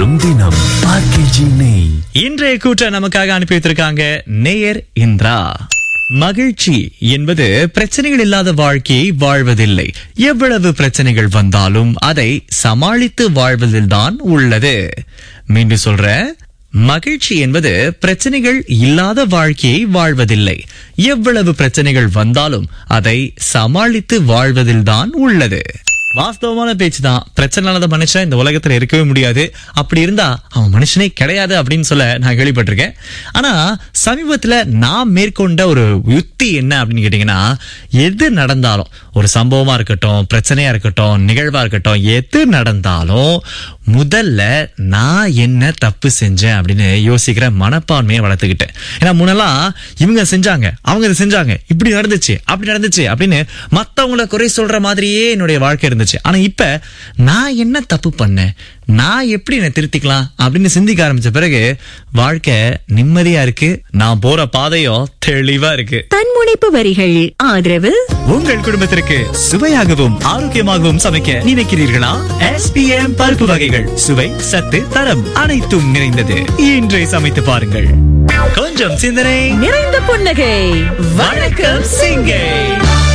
வரும் தினம் ஆர்கேஜி நெய் இன்றைய கூட்டம் நமக்காக அனுப்பி வைத்திருக்காங்க நேயர் இந்திரா மகிழ்ச்சி என்பது பிரச்சனைகள் இல்லாத வாழ்க்கையை வாழ்வதில்லை எவ்வளவு பிரச்சனைகள் வந்தாலும் அதை சமாளித்து வாழ்வதில்தான் உள்ளது மீண்டும் சொல்ற மகிழ்ச்சி என்பது பிரச்சனைகள் இல்லாத வாழ்க்கையை வாழ்வதில்லை எவ்வளவு பிரச்சனைகள் வந்தாலும் அதை சமாளித்து வாழ்வதில்தான் உள்ளது வாஸ்தவமான பேச்சு தான் பிரச்சனை இல்லாத மனுஷன் இந்த உலகத்துல இருக்கவே முடியாது அப்படி இருந்தா அவன் மனுஷனே கிடையாது அப்படின்னு சொல்ல நான் கேள்விப்பட்டிருக்கேன் ஆனா சமீபத்துல நான் மேற்கொண்ட ஒரு யுக்தி என்ன அப்படின்னு கேட்டீங்கன்னா எது நடந்தாலும் ஒரு சம்பவமா இருக்கட்டும் பிரச்சனையா இருக்கட்டும் நிகழ்வா இருக்கட்டும் எது நடந்தாலும் முதல்ல நான் என்ன தப்பு செஞ்சேன் அப்படின்னு யோசிக்கிற மனப்பான்மையை வளர்த்துக்கிட்டேன் ஏன்னா முன்னெல்லாம் இவங்க செஞ்சாங்க அவங்க இதை செஞ்சாங்க இப்படி நடந்துச்சு அப்படி நடந்துச்சு அப்படின்னு மத்தவங்கள குறை சொல்ற மாதிரியே என்னுடைய வாழ்க்கை இருந்துச்சு ஆனா இப்ப நான் என்ன தப்பு பண்ணேன் நான் எப்படி என்ன திருத்திக்கலாம் அப்படின்னு சிந்திக்க ஆரம்பிச்ச பிறகு வாழ்க்கை நிம்மதியா இருக்கு நான் போற பாதையும் தெளிவா இருக்கு தன்முனைப்பு வரிகள் ஆதரவு உங்கள் குடும்பத்திற்கு சுவையாகவும் ஆரோக்கியமாகவும் சமைக்க நினைக்கிறீர்களா எஸ்பிஎம் பருப்பு வகைகள் சுவை சத்து தரம் அனைத்தும் நிறைந்தது இன்றை சமைத்து பாருங்கள் கொஞ்சம் சிந்தனை நிறைந்த புன்னகை வணக்கம் சிங்கை